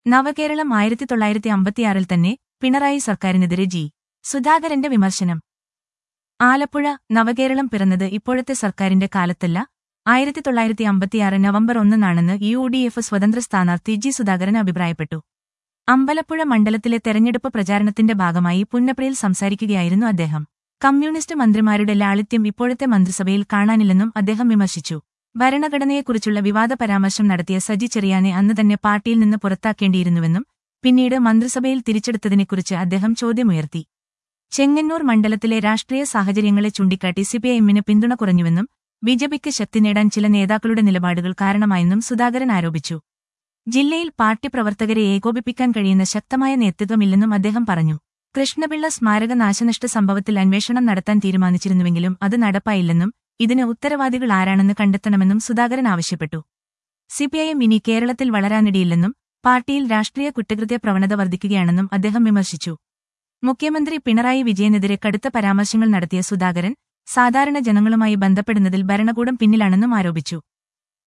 നവകേരളം ആയിരത്തി തൊള്ളായിരത്തി അമ്പത്തിയാറിൽ തന്നെ പിണറായി സർക്കാരിനെതിരെ ജി സുധാകരന്റെ വിമർശനം ആലപ്പുഴ നവകേരളം പിറന്നത് ഇപ്പോഴത്തെ സർക്കാരിന്റെ കാലത്തല്ല ആയിരത്തി തൊള്ളായിരത്തി അമ്പത്തിയാറ് നവംബർ ഒന്നിനാണെന്ന് യു ഡി എഫ് സ്വതന്ത്ര സ്ഥാനാർത്ഥി ജി സുധാകരൻ അഭിപ്രായപ്പെട്ടു അമ്പലപ്പുഴ മണ്ഡലത്തിലെ തെരഞ്ഞെടുപ്പ് പ്രചാരണത്തിന്റെ ഭാഗമായി പുന്നപ്രയിൽ സംസാരിക്കുകയായിരുന്നു അദ്ദേഹം കമ്മ്യൂണിസ്റ്റ് മന്ത്രിമാരുടെ ലാളിത്യം ഇപ്പോഴത്തെ മന്ത്രിസഭയിൽ കാണാനില്ലെന്നും അദ്ദേഹം വിമർശിച്ചു ഭരണഘടനയെക്കുറിച്ചുള്ള വിവാദ പരാമർശം നടത്തിയ സജി ചെറിയാനെ അന്ന് തന്നെ പാർട്ടിയിൽ നിന്ന് പുറത്താക്കേണ്ടിയിരുന്നുവെന്നും പിന്നീട് മന്ത്രിസഭയിൽ തിരിച്ചെടുത്തതിനെക്കുറിച്ച് അദ്ദേഹം ചോദ്യമുയർത്തി ചെങ്ങന്നൂർ മണ്ഡലത്തിലെ രാഷ്ട്രീയ സാഹചര്യങ്ങളെ ചൂണ്ടിക്കാട്ടി സിപിഐഎമ്മിന് പിന്തുണ കുറഞ്ഞുവെന്നും ബിജെപിക്ക് ശക്തി നേടാൻ ചില നേതാക്കളുടെ നിലപാടുകൾ കാരണമായെന്നും സുധാകരൻ ആരോപിച്ചു ജില്ലയിൽ പാർട്ടി പ്രവർത്തകരെ ഏകോപിപ്പിക്കാൻ കഴിയുന്ന ശക്തമായ നേതൃത്വമില്ലെന്നും അദ്ദേഹം പറഞ്ഞു കൃഷ്ണപിള്ള സ്മാരക നാശനഷ്ട സംഭവത്തിൽ അന്വേഷണം നടത്താൻ തീരുമാനിച്ചിരുന്നുവെങ്കിലും അത് നടപ്പായില്ലെന്നും ഇതിന് ഉത്തരവാദികൾ ആരാണെന്ന് കണ്ടെത്തണമെന്നും സുധാകരൻ ആവശ്യപ്പെട്ടു സിപിഐഎം ഇനി കേരളത്തിൽ വളരാനിടയില്ലെന്നും പാർട്ടിയിൽ രാഷ്ട്രീയ കുറ്റകൃത്യ പ്രവണത വർദ്ധിക്കുകയാണെന്നും അദ്ദേഹം വിമർശിച്ചു മുഖ്യമന്ത്രി പിണറായി വിജയനെതിരെ കടുത്ത പരാമർശങ്ങൾ നടത്തിയ സുധാകരൻ സാധാരണ ജനങ്ങളുമായി ബന്ധപ്പെടുന്നതിൽ ഭരണകൂടം പിന്നിലാണെന്നും ആരോപിച്ചു